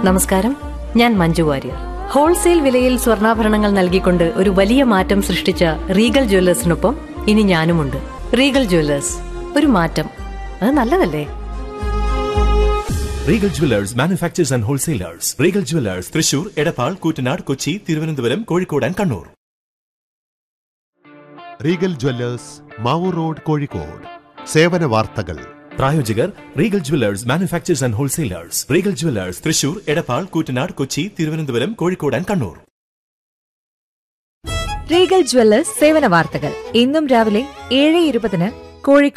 നമസ്കാരം ഞാൻ മഞ്ജു വാര്യർ ഹോൾസെയിൽ വിലയിൽ സ്വർണ്ണാഭരണങ്ങൾ നൽകിക്കൊണ്ട് ഒരു വലിയ മാറ്റം സൃഷ്ടിച്ച റീഗൽ ജ്വല്ലേഴ്സിനൊപ്പം ഇനി ഞാനുമുണ്ട് റീഗൽ ജ്വല്ലേഴ്സ് ഒരു മാറ്റം അത് നല്ലതല്ലേ Regal jewellers manufacturers and wholesalers Regal jewellers Thrissur Edappal Koottanad Kochi Thiruvananthapuram Kozhikode and Kannur Regal jewellers Mavoor road Kozhikode സേവന വാർത്തകൾ പ്രായോജകർ Regal jewellers manufacturers and wholesalers Regal jewellers Thrissur Edappal Koottanad Kochi Thiruvananthapuram Kozhikode and Kannur Regal jewellers സേവന വാർത്തകൾ ഇന്നും രാവിലെ ഏഴ് ഇരുപതിന് കോഴിക്കോട്